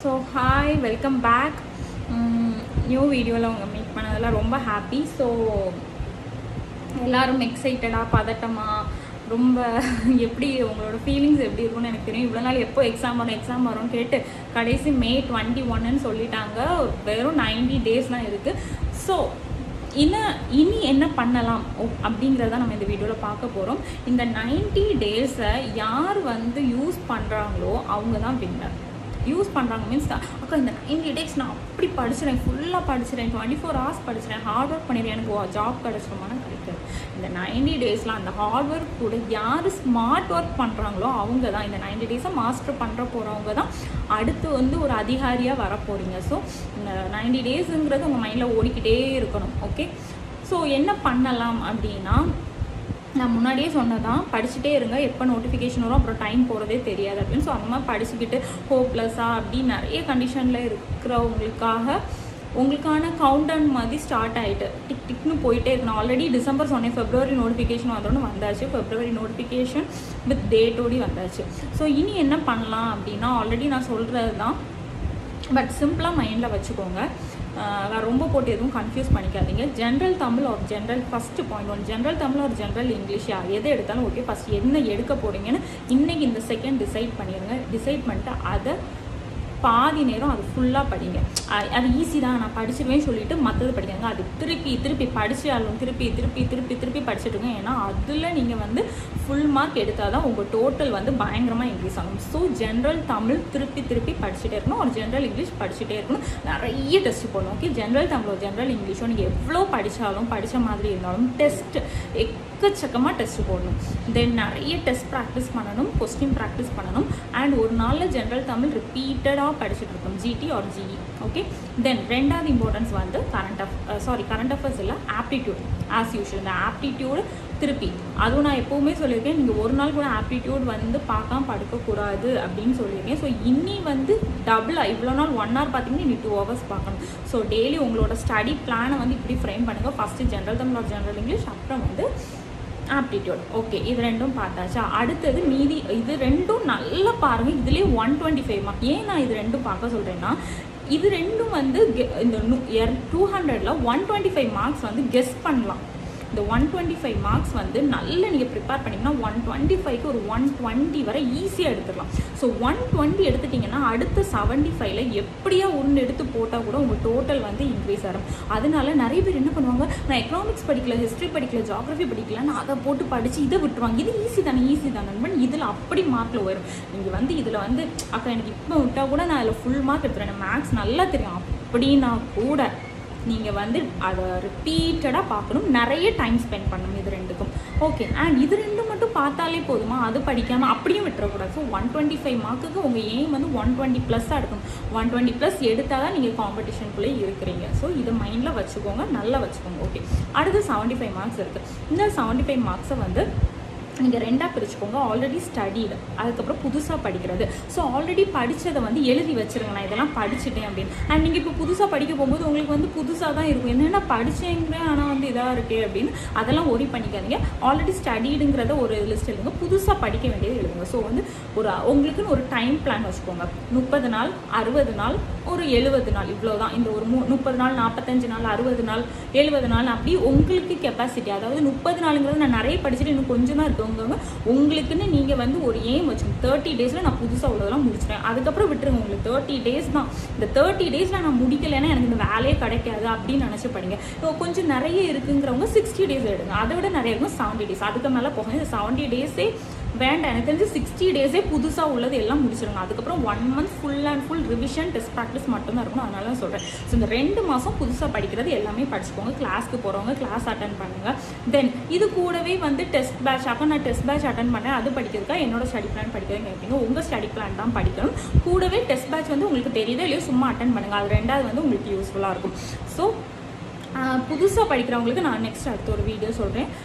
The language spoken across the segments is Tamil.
so hi welcome back new வீடியோவில் அவங்க மீட் பண்ணதில் ரொம்ப ஹாப்பி ஸோ எல்லாரும் எக்ஸைட்டடாக பதட்டமாக ரொம்ப எப்படி உங்களோட ஃபீலிங்ஸ் எப்படி இருக்கும்னு எனக்கு தெரியும் இவ்வளோ நாள் எப்போ எக்ஸாம் வரும் எக்ஸாம் வரும்னு கேட்டு கடைசி மே டுவெண்ட்டி ஒன்னு சொல்லிட்டாங்க வெறும் நைன்டி டேஸ் தான் இருக்குது ஸோ இன்னும் இனி என்ன பண்ணலாம் ஓ- அப்படிங்கிறத நம்ம இந்த வீடியோவில் பார்க்க போகிறோம் இந்த நைன்டி டேஸை யார் வந்து யூஸ் பண்ணுறாங்களோ அவங்க தான் வின்னர் யூஸ் பண்ணுறாங்க மீன்ஸ் அக்கா இந்த நைன்டி டேஸ் நான் அப்படி படிச்சிடறேன் ஃபுல்லாக படிச்சிடறேன் டுவெண்ட்டி ஃபோர் ஹவர்ஸ் படிச்சிடறேன் ஹார்ட் ஒர்க் பண்ணிடுறேன் எனக்கு ஜாப் கிடச்சிருமானா கிடைக்காது இந்த நைன்டி டேஸில் அந்த ஹார்ட் ஒர்க் கூட யார் ஸ்மார்ட் ஒர்க் பண்ணுறாங்களோ அவங்க தான் இந்த நைன்டி டேஸை மாஸ்டர் பண்ணுற போகிறவங்க தான் அடுத்து வந்து ஒரு அதிகாரியாக வர போகிறீங்க ஸோ இந்த நைன்டி டேஸுங்கிறது உங்கள் மைண்டில் ஓடிக்கிட்டே இருக்கணும் ஓகே ஸோ என்ன பண்ணலாம் அப்படின்னா நான் முன்னாடியே சொன்னதான் படிச்சுட்டே இருங்க எப்போ நோட்டிஃபிகேஷன் வரும் அப்புறம் டைம் போகிறதே தெரியாது அப்படின்னு ஸோ அந்த மாதிரி படிச்சுக்கிட்டு ஹோப்லெஸ்ஸாக அப்படி நிறைய கண்டிஷனில் இருக்கிறவங்களுக்காக உங்களுக்கான கவுண்ட் டவுன் மாதிரி ஸ்டார்ட் ஆகிட்டு டிக் டிக்னு போயிட்டே இருக்கணும் ஆல்ரெடி டிசம்பர் சொன்னேன் ஃபெப்ரவரி நோட்டிஃபிகேஷன் வந்தோன்னு வந்தாச்சு ஃபெப்ரவரி நோட்டிஃபிகேஷன் வித் டேட்டோடி வந்தாச்சு ஸோ இனி என்ன பண்ணலாம் அப்படின்னா ஆல்ரெடி நான் சொல்கிறது தான் பட் சிம்பிளாக மைண்டில் வச்சுக்கோங்க ஆஹ் நான் ரொம்ப போட்டு எதுவும் கன்ஃபியூஸ் பண்ணிக்காதீங்க ஜென்ரல் தமிழ் ஒரு general first point one general Tamil ஒரு ஜென்ரல் இங்கிலீஷ் யார் எது எடுத்தாலும் ஓகே ஃபஸ்ட் என்ன எடுக்க போகிறீங்கன்னு இன்னைக்கு இந்த செகண்ட் டிசைட் பண்ணிடுங்க டிசைட் பண்ணிட்டு அதை பாதி நேரம் அது ஃபுல்லாக படிங்க அ- அது ஈஸி தான் நான் படிச்சிருவேன் சொல்லிட்டு மற்றது படிக்காங்க அது திருப்பி திருப்பி படிச்சாலும் திருப்பி திருப்பி திருப்பி திருப்பி படிச்சுட்டு இருங்க ஏன்னா அதில் நீங்கள் வந்து ஃபுல் மார்க் எடுத்தால் தான் உங்கள் டோட்டல் வந்து பயங்கரமாக இன்க்ரீஸ் ஆகும் ஸோ ஜென்ரல் தமிழ் திருப்பி திருப்பி படிச்சுட்டே இருக்கணும் ஒரு ஜென்ரல் இங்கிலீஷ் படிச்சுட்டே இருக்கணும் நிறைய டெஸ்ட் போடணும் ஓகே ஜென்ரல் தமிழோ ஜென்ரல் இங்கிலீஷோ நீங்கள் எவ்வளோ படித்தாலும் படித்த மாதிரி இருந்தாலும் டெஸ்ட் எக்கச்சக்கமாக டெஸ்ட் போடணும் தென் நிறைய டெஸ்ட் ப்ராக்டிஸ் பண்ணணும் கொஸ்டின் ப்ராக்டிஸ் பண்ணணும் அண்ட் ஒரு நாளில் ஜென்ரல் தமிழ் ரிப்பீட்டடாக படிச்சுட்டு இருக்கணும் GT or GE okay then ரெண்டாவது இம்பார்ட்டன்ஸ் வந்து கரண்ட் அஃப் சாரி கரண்ட் அஃபேர்ஸ் இல்லை ஆப்டிடியூட் ஆஸ் யூஷுவல் இந்த ஆப்டிடியூடு திருப்பி அதுவும் நான் எப்போவுமே சொல்லியிருக்கேன் நீங்கள் ஒரு நாள் கூட ஆப்டிடியூட் வந்து பார்க்காம படுக்கக்கூடாது அப்படின்னு சொல்லியிருக்கேன் ஸோ இன்னி வந்து டபுளாக இவ்வளோ நாள் ஒன் ஹவர் பார்த்தீங்கன்னா இன்னி டூ ஹவர்ஸ் பார்க்கணும் ஸோ டெய்லி உங்களோட ஸ்டடி பிளானை வந்து இப்படி ஃப்ரேம் பண்ணுங்கள் first general Tamil or general English அப்புறம் வந்து ஆப்டிடியூட் ஓகே இது ரெண்டும் பார்த்தாச்சா அடுத்தது மீதி இது ரெண்டும் நல்லா பாருங்கள் இதுலேயே ஒன் டுவெண்ட்டி ஃபைவ் மார்க் ஏன் நான் இது ரெண்டும் பார்க்க சொல்கிறேன்னா இது ரெண்டும் வந்து ge- இந்த டூ ஹண்ட்ரடில் ஒன் டுவெண்ட்டி ஃபைவ் மார்க்ஸ் வந்து கெஸ் பண்ணலாம் இந்த ஒன் டுவெண்ட்டி ஃபைவ் மார்க்ஸ் வந்து நல்ல நீங்கள் ப்ரிப்பேர் பண்ணிங்கன்னா ஒன் டுவெண்ட்டி ஃபைவ்க்கு ஒரு ஒன் டுவெண்ட்டி வரை ஈஸியாக எடுத்துடலாம் ஸோ ஒன் டுவெண்ட்டி எடுத்துட்டிங்கன்னா அடுத்த செவன்ட்டி ஃபைவ்ல எப்படியா ஒன்று எடுத்து போட்டால் கூட உங்கள் டோட்டல் வந்து இன்க்ரீஸ் ஆகும் அதனால நிறைய பேர் என்ன பண்ணுவாங்க நான் எக்கனாமிக்ஸ் படிக்கல ஹிஸ்ட்ரி படிக்கல ஜாகிரஃபி படிக்கல நான் அதை போட்டு படித்து இதை விட்டுருவாங்க இது ஈஸி தானே ஈஸி தானே பட் இதில் அப்படி மார்க்கில் உயரும் நீங்கள் வந்து இதில் வந்து அக்கா எனக்கு இப்போ விட்டால் கூட நான் அதில் ஃபுல் மார்க் எடுத்துறேன் மேக்ஸ் நல்லா தெரியும் அப்படின்னா கூட நீங்கள் வந்து அதை ரிப்பீட்டடாக பார்க்கணும் நிறைய டைம் ஸ்பெண்ட் பண்ணணும் இது ரெண்டுக்கும் ஓகே அண்ட் இது ரெண்டும் மட்டும் பார்த்தாலே போதுமா அது படிக்காமல் அப்படியும் விட்டுறக்கூடாது ஸோ ஒன் டுவெண்ட்டி ஃபைவ் மார்க்குக்கு உங்கள் எய்ம் வந்து ஒன் டுவெண்ட்டி ப்ளஸ்ஸாக எடுக்கணும் ஒன் டுவெண்ட்டி ப்ளஸ் எடுத்தால் தான் நீங்கள் காம்படிஷனுக்குள்ளே இருக்கிறீங்க ஸோ இதை மைண்டில் வச்சுக்கோங்க நல்லா வச்சுக்கோங்க ஓகே அடுத்து செவன்ட்டி ஃபைவ் மார்க்ஸ் இருக்குது இந்த செவன்ட்டி ஃபைவ் மார்க்ஸை வந்து நீங்கள் ரெண்டாக பிரிச்சுக்கோங்க ஆல்ரெடி ஸ்டடீடு அதுக்கப்புறம் புதுசாக படிக்கிறது ஸோ ஆல்ரெடி படித்ததை வந்து எழுதி வச்சிருங்க நான் இதெல்லாம் படிச்சுட்டேன் அப்படின்னு அண்ட் நீங்கள் இப்போ புதுசாக படிக்க போகும்போது உங்களுக்கு வந்து புதுசாக தான் இருக்கும் என்னென்ன படிச்சேங்கிறேன் ஆனால் வந்து இதாக இருக்கே அப்படின்னு அதெல்லாம் ஒரி பண்ணிக்காதீங்க ஆல்ரெடி ஸ்டடீடுங்கிறத ஒரு லிஸ்ட் எழுதுங்க புதுசாக படிக்க வேண்டியது எழுதுங்க ஸோ வந்து ஒரு உங்களுக்குன்னு ஒரு டைம் பிளான் வச்சுக்கோங்க முப்பது நாள் அறுபது நாள் ஒரு எழுபது நாள் இவ்வளோ தான் இந்த ஒரு மூ முப்பது நாள் நாற்பத்தஞ்சு நாள் அறுபது நாள் எழுபது நாள் அப்படி உங்களுக்கு கெப்பாசிட்டி அதாவது முப்பது நாளுங்கிறது நான் நிறைய படிச்சுட்டு இன்னும் கொஞ்சம் தான் இருக்கவங்க உங்களுக்குன்னு நீங்கள் வந்து ஒரு ஏம் வச்சுக்கோங்க தேர்ட்டி டேஸில் நான் புதுசாக உள்ளதெல்லாம் முடிச்சிட்டேன் அதுக்கப்புறம் விட்டுருங்க உங்களுக்கு தேர்ட்டி டேஸ் தான் இந்த தேர்ட்டி டேஸில் நான் முடிக்கலைன்னா எனக்கு இந்த வேலையே கிடைக்காது அப்படின்னு நினச்சி படிங்க இப்போ கொஞ்சம் நிறைய இருக்குங்கிறவங்க சிக்ஸ்டி டேஸ் எடுங்க அதை விட நிறைய இருக்கும் செவன்ட்டி டேஸ் அதுக்கு மேலே போக இந்த செவன்ட்டி டேஸே வேண்டாம் எனக்கு தெரிஞ்சு சிக்ஸ்டி டேஸே புதுசாக உள்ளது எல்லாம் முடிச்சிருங்க அதுக்கப்புறம் one month full and full revision test practice மட்டும்தான் இருக்கணும் அதனால தான் சொல்கிறேன் ஸோ இந்த ரெண்டு மாதம் புதுசாக படிக்கிறது எல்லாமே படிச்சுக்கோங்க கிளாஸ்க்கு போகிறவங்க கிளாஸ் அட்டன் பண்ணுங்கள் தென் இது கூடவே வந்து டெஸ்ட் பேட்ச் அப்போ நான் டெஸ்ட் பேட்ச் அட்டன் பண்ணேன் அது படிக்கிறதுக்கா என்னோட ஸ்டடி பிளான் படிக்கிறது கேட்பீங்க உங்கள் ஸ்டடி பிளான் தான் படிக்கணும் கூடவே டெஸ்ட் பேட்ச் வந்து உங்களுக்கு தெரியுதோ இல்லையோ சும்மா அட்டன் பண்ணுங்கள் அது ரெண்டாவது வந்து உங்களுக்கு யூஸ்ஃபுல்லாக இருக்கும் ஸோ புதுசாக படிக்கிறவங்களுக்கு நான் நெக்ஸ்ட் அடுத்த ஒரு வீடியோ சொல்கிறேன்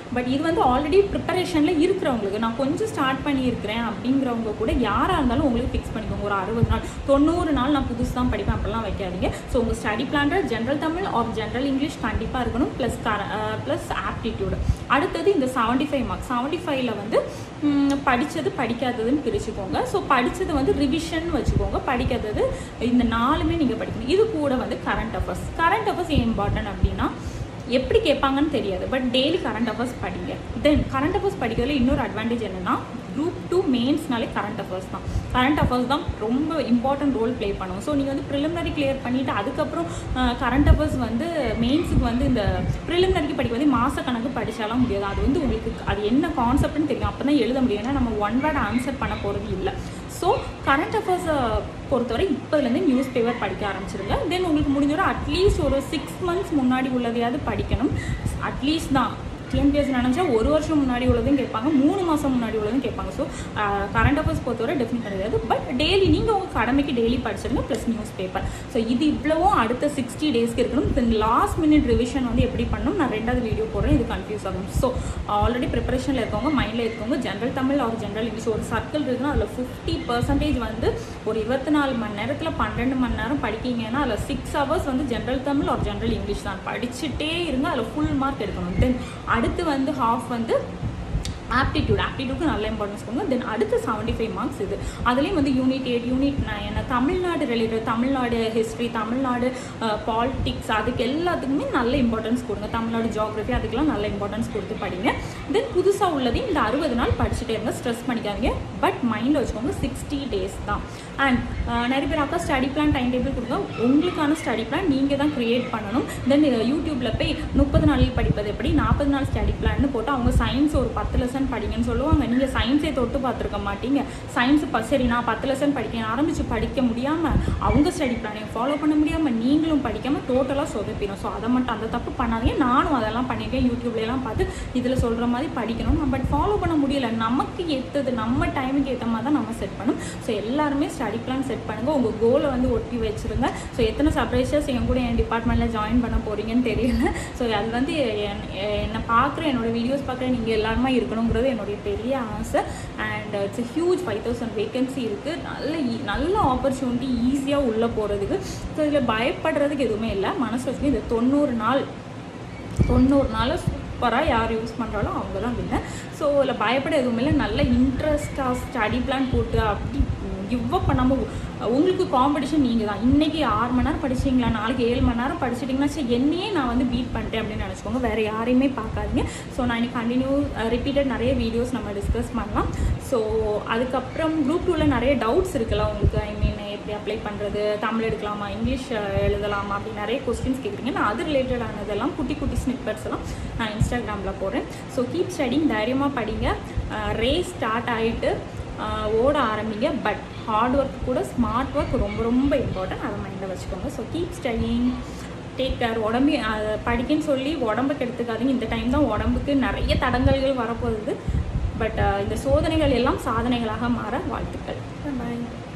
பட் இது வந்து ஆல்ரெடி ப்ரிப்பரேஷனில் இருக்கிறவங்களுக்கு நான் கொஞ்சம் ஸ்டார்ட் பண்ணியிருக்கிறேன் அப்படிங்கிறவங்க கூட யாராக இருந்தாலும் உங்களுக்கு ஃபிக்ஸ் பண்ணிக்கோங்க ஒரு அறுபது நாள் தொண்ணூறு நாள் நான் புதுசு தான் படிப்பேன் அப்படிலாம் வைக்காதீங்க ஸோ உங்கள் ஸ்டடி பிளான்ல general Tamil or general English கண்டிப்பாக இருக்கணும் ப்ளஸ் ப்ளஸ் ஆப்டிடியூடு அடுத்தது இந்த செவன்ட்டி ஃபைவ் மார்க்ஸ் செவன்ட்டி ஃபைவ்ல வந்து ம், படிச்சது படிக்காததுன்னு பிரிச்சுக்கோங்க ஸோ படிச்சது வந்து ரிவிஷன் வச்சுக்கோங்க படிக்காதது இந்த நாலுமே நீங்கள் படிக்கணும் இது கூட வந்து கரண்ட் அஃபேர்ஸ் கரண்ட் அஃபேர்ஸ் ஏன் இம்பார்ட்டன்ட் அப்படின்னா எப்படி கேட்பாங்கன்னு தெரியாது பட் டெய்லி கரண்ட் அஃபேர்ஸ் படிங்க தென் கரண்ட் அஃபேர்ஸ் படிக்கிறதுல இன்னொரு அட்வான்டேஜ் என்னன்னா குரூப் டூ மெயின்ஸ்னாலே கரண்ட் அஃபேர்ஸ் தான் கரண்ட் அஃபேர்ஸ் தான் ரொம்ப இம்பார்ட்டன்ட் ரோல் ப்ளே பண்ணும் ஸோ நீங்கள் வந்து ப்ரிலிமினரி கிளியர் பண்ணிவிட்டு அதுக்கப்புறம் கரண்ட் அஃபேர்ஸ் வந்து மெயின்ஸுக்கு வந்து இந்த ப்ரிலிமினரிக்கு படிக்க வந்து மாத கணக்கு படிச்சாலாம் முடியாது அது வந்து உங்களுக்கு அது என்ன கான்செப்ட்னு தெரியும் அப்போ தான் எழுத முடியும் ஏன்னா நம்ம ஒன் வேர்ட் ஆன்சர் பண்ண போகிறது இல்லை ஸோ கரண்ட் அஃபேர்ஸை பொறுத்தவரை இப்போதுலேருந்து நியூஸ் பேப்பர் படிக்க ஆரம்பிச்சிருங்க தென் உங்களுக்கு முடிஞ்ச வரை அட்லீஸ்ட் ஒரு சிக்ஸ் மந்த்ஸ் முன்னாடி உள்ளதையாவது படிக்கணும் அட்லீஸ்ட் தான் டிஎன்பிஎஸ் நினச்சா ஒரு வருஷம் முன்னாடி உள்ளதும் கேட்பாங்க மூணு மாதம் முன்னாடி உள்ளதும் கேட்பாங்க ஸோ கரண்ட் அஃபேர்ஸ் பொறுத்தவரை டெஃபினட் கிடையாது பட் டெய்லி நீங்கள் உங்கள் கடமைக்கு டெய்லி படிச்சிருங்க ப்ளஸ் நியூஸ் பேப்பர் ஸோ இது இவ்வளவும் அடுத்த சிக்ஸ்டி டேஸ்க்கு இருக்கணும் தென் லாஸ்ட் மினிட் ரிவிஷன் வந்து எப்படி பண்ணணும் நான் ரெண்டாவது வீடியோ போடுறேன் இது கன்ஃபியூஸ் ஆகும் ஸோ ஆல்ரெடி ப்ரிப்பரேஷனில் இருக்கவங்க மைண்டில் இருக்கவங்க general Tamil or general English ஒரு சர்க்கிள் இருக்குன்னா அதில் ஃபிஃப்டி பர்சன்டேஜ் வந்து ஒரு இருபத்தி நாலு மணி நேரத்தில் பன்னெண்டு மணி நேரம் படிக்கீங்கன்னா அதில் சிக்ஸ் ஹவர்ஸ் வந்து general Tamil or general English தான் படிச்சுட்டே இருங்க அதில் ஃபுல் மார்க் எடுக்கணும் தென் அடுத்து வந்து ஹாஃப் வந்து ஆப்டிடியூட் ஆப்டிடியூட்க்கு நல்ல இம்பார்ட்டன்ஸ் கொடுங்க தென் அடுத்து செவன்ட்டி ஃபைவ் மார்க்ஸ் இது அதுலேயும் வந்து unit eight unit nine Tamil Nadu related Tamil Nadu history Tamil Nadu politics அதுக்கு எல்லாத்துக்குமே நல்ல இம்பார்ட்டன்ஸ் கொடுங்க தமிழ்நாடு ஜியாகிரஃபி அதுக்கெல்லாம் நல்ல இம்பார்ட்டன்ஸ் கொடுத்து படிங்க தென் புதுசாக உள்ளதையும் இந்த அறுபது நாள் படிச்சுட்டே இருங்க ஸ்ட்ரெஸ் பண்ணிக்காதீங்க பட் மைண்டில் வச்சுக்கோங்க சிக்ஸ்டி டேஸ் தான் அண்ட் நிறைய பேர் அக்கா ஸ்டடி பிளான் டைம் டேபிள் கொடுங்க உங்களுக்கான ஸ்டடி பிளான் நீங்கள் தான் க்ரியேட் பண்ணணும் தென் யூடியூப்பில் போய் முப்பது நாளில் படிப்பது எப்படி நாற்பது நாள் ஸ்டடி பிளான்னு போட்டு அவங்க சயின்ஸ் ஒரு பத்து லெசன் படிங்கன்னு சொல்லுவாங்க நீங்கள் சயின்ஸே தொட்டு பார்த்துருக்க மாட்டீங்க சயின்ஸ் ப சரி நான் பத்து லெசன் படிக்க ஆரம்பித்து படிக்க முடியாமல் அவங்க ஸ்டடி பிளானையும் ஃபாலோ பண்ண முடியாமல் நீங்களும் படிக்காமல் டோட்டலாக சொதப்பிடும் ஸோ அதை மட்டும் அந்த தப்பு பண்ணாதீங்க நானும் அதெல்லாம் பண்ணியிருக்கேன் யூடியூப்லலாம் பார்த்து இதில் சொல்கிற மாதிரி படிக்கணும் பட் ஃபாலோ பண்ண முடியல நமக்கு ஏற்றது நம்ம டைமுக்கு ஏற்ற மாதிரி தான் நம்ம செட் பண்ணும் ஸோ எல்லாருமே ஸ்டடி பிளான் செட் பண்ணுங்கள் உங்கள் கோலை வந்து ஒட்டி வச்சுருங்க ஸோ எத்தனை சர்ப்ரைசர்ஸ் என் கூட என் டிபார்ட்மெண்ட்டில் ஜாயின் பண்ண போகிறீங்கன்னு தெரியல ஸோ அது வந்து என்- என்னை பார்க்குற என்னோட வீடியோஸ் பார்க்குற நீங்கள் எல்லாருமே இருக்கணுங்கிறது என்னுடைய பெரிய ஆசை and it's huge five thousand vacancy இருக்குது நல்ல ஈ- நல்ல ஆப்பர்ச்சுனிட்டி ஈஸியாக உள்ளே போகிறதுக்கு ஸோ இதில் பயப்படுறதுக்கு எதுவுமே இல்லை மனசு வச்சுக்கணும் இது தொண்ணூறு நாள் தொண்ணூறு நாள் சூப்பராக யார் யூஸ் பண்ணுறாலும் அவங்க தான் வின்னர் ஸோ இதில் பயப்பட எதுவுமே இல்லை நல்ல இன்ட்ரெஸ்டாக ஸ்டடி பிளான் போட்டு அப்படி கிவ் அப் பண்ணாமல் உங்களுக்கு காம்படிஷன் நீங்கள் தான் இன்றைக்கி ஆறு மணி நேரம் படிச்சீங்களா நாளைக்கு ஏழு மணி நேரம் படிச்சிட்டிங்கன்னா சரி என்னையே நான் வந்து பீட் பண்ணிட்டேன் அப்படின்னு நினச்சிக்கோங்க வேறு யாரையுமே பார்க்காதீங்க ஸோ நான் இன்னைக்கு கண்டினியூ ரிப்பீட்டட் நிறைய வீடியோஸ் நம்ம டிஸ்கஸ் பண்ணலாம் ஸோ அதுக்கப்புறம் குரூப் டூவில் நிறைய டவுட்ஸ் இருக்குல்ல உங்களுக்கு ஐ மீன் எப்படி அப்ளை பண்ணுறது தமிழ் எடுக்கலாமா இங்கிலீஷ் அஹ், எழுதலாமா அப்படி நிறைய கொஸ்டின்ஸ் கேட்குறீங்க நான் அது ரிலேட்டடானதெல்லாம் குட்டி குட்டி ஸ்னிப்பர்ஸ் எல்லாம் நான் இன்ஸ்டாகிராமில் போடுறேன் ஸோ கீப் ஸ்டடிங் தைரியமாக படிங்க ரேஸ் ஸ்டார்ட் ஆகிட்டு ஓட ஆரம்பிங்க பட் ஹார்ட் ஒர்க் கூட ஸ்மார்ட் ஒர்க் ரொம்ப ரொம்ப இம்பார்ட்டன்ட் அதை மைண்டில் வச்சுக்கோங்க so keep studying take care உடம்பு அஹ், படிக்கன்னு சொல்லி உடம்புக்கு எடுத்துக்காதீங்க இந்த டைம் தான் உடம்புக்கு நிறைய தடங்கல்கள் வரப்போகுது பட் இந்த சோதனைகள் எல்லாம் சாதனைகளாக மாற வாழ்த்துக்கள் பாய்